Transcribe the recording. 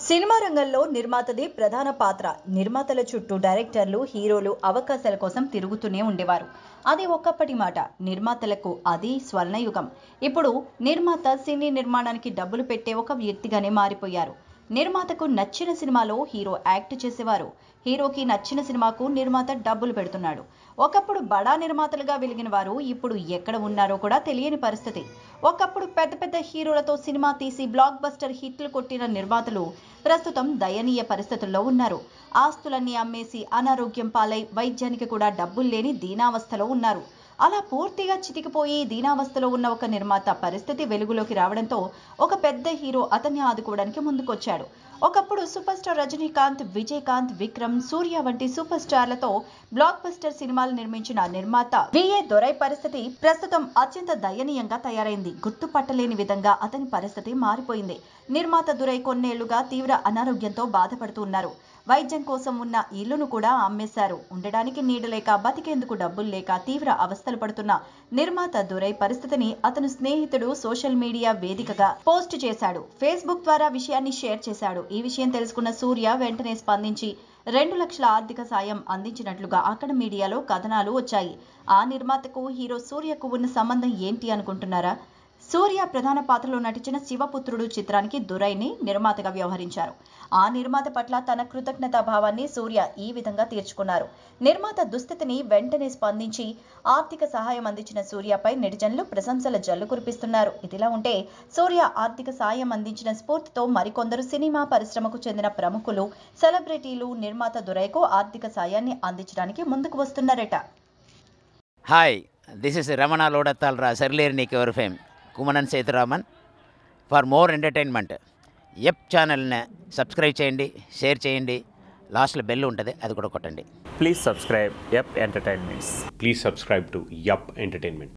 Cinema రంగంలో నిర్మాతది ప్రధాన పాత్ర నిర్మాతల చుట్టూ డైరెక్టర్లు హీరోలు అవకాశాల కోసం తిరుగుతూనే ఉండేవారు అది ఒకప్పటి మాట నిర్మాతలకు అది స్వర్ణయుగం ఇప్పుడు నిర్మాత సినీ నిర్మాణానికి డబ్బులు పెట్టే ఒక వ్యక్తిగానే మారిపోయారు నిర్మాతకు నచ్చిన సినిమాలో హీరో యాక్ట్ చేసేవారు హీరోకి నచ్చిన సినిమాకు నిర్మాత డబ్బులు పెడుతున్నాడు ఒకప్పుడు బడా నిర్మాతలుగా వెలిగిన వారు ఇప్పుడు ఎక్కడ ఉన్నారో కూడా తెలియని పరిస్థితి ఒకప్పుడు పెద్ద పెద్ద హీరోలతో సినిమా తీసి బ్లాక్ బస్టర్ హిట్లు కొట్టిన నిర్మాతలు ప్రస్తుతం దయనీయ పరిస్థితుల్లో ఉన్నారు ఆస్తులన్నీ అమ్మేసి అనారోగ్యం పాలై వైద్యానికి కూడా డబ్బులు లేని దీనావస్థలో ఉన్నారు అలా పూర్తిగా చితికిపోయి దీనావస్థలో ఉన్న ఒక నిర్మాత పరిస్థితి వెలుగులోకి రావడంతో ఒక పెద్ద హీరో అతన్ని ఆదుకోవడానికి ముందుకొచ్చాడు ఒకప్పుడు సూపర్ స్టార్ రజనీకాంత్ విజయకాంత్ విక్రమ్ సూర్య వంటి సూపర్ స్టార్లతో బ్లాక్ బస్టర్ సినిమాలు నిర్మించిన నిర్మాత విఏ దొరై పరిస్థితి ప్రస్తుతం అత్యంత దయనీయంగా తయారైంది గుర్తుపట్టలేని విధంగా అతని పరిస్థితి మారిపోయింది నిర్మాత దురై కొన్నేళ్లుగా తీవ్ర అనారోగ్యంతో బాధపడుతూ ఉన్నారు వైద్యం కోసం ఉన్న ఇల్లును కూడా అమ్మేశారు ఉండడానికి నీడ లేక బతికేందుకు డబ్బులు లేక తీవ్ర అవస్థలు పడుతున్న నిర్మాత దురై పరిస్థితిని అతను స్నేహితుడు సోషల్ మీడియా వేదికగా పోస్ట్ చేశాడు ఫేస్బుక్ ద్వారా విషయాన్ని షేర్ చేశాడు ఈ విషయం తెలుసుకున్న సూర్య వెంటనే స్పందించి రెండు లక్షల ఆర్థిక సాయం అందించినట్లుగా అక్కడ మీడియాలో కథనాలు వచ్చాయి ఆ నిర్మాతకు హీరో సూర్యకు ఉన్న సంబంధం ఏంటి అనుకుంటున్నారా సూర్య ప్రధాన పాత్రలో నటించిన శివపుత్రుడు చిత్రానికి దురైని నిర్మాతగా వ్యవహరించారు ఆ నిర్మాత పట్ల తన కృతజ్ఞతా భావాన్ని సూర్య ఈ విధంగా తీర్చుకున్నారు నిర్మాత దుస్థితిని వెంటనే స్పందించి ఆర్థిక సహాయం అందించిన సూర్యపై నెటిజన్లు ప్రశంసల జల్లు కురిపిస్తున్నారు ఇదిలా ఉంటే సూర్య ఆర్థిక సాయం అందించిన స్ఫూర్తితో మరికొందరు సినిమా పరిశ్రమకు చెందిన ప్రముఖులు సెలబ్రిటీలు నిర్మాత దురైకు ఆర్థిక సాయాన్ని అందించడానికి ముందుకు వస్తున్నారట హాయ్ దిస్ ఇస్ రమణ లోడత్తాల్రా సర్లేరు నీకు ఎవరు fame Kumanan Sethuraman for more entertainment ఎప్ ఛానల్ని సబ్స్క్రైబ్ చేయండి షేర్ చేయండి లాస్ట్లో బెల్ ఉంటుంది అది కూడా కొట్టండి Please subscribe Yep Entertainments. Please subscribe to Yup Entertainment.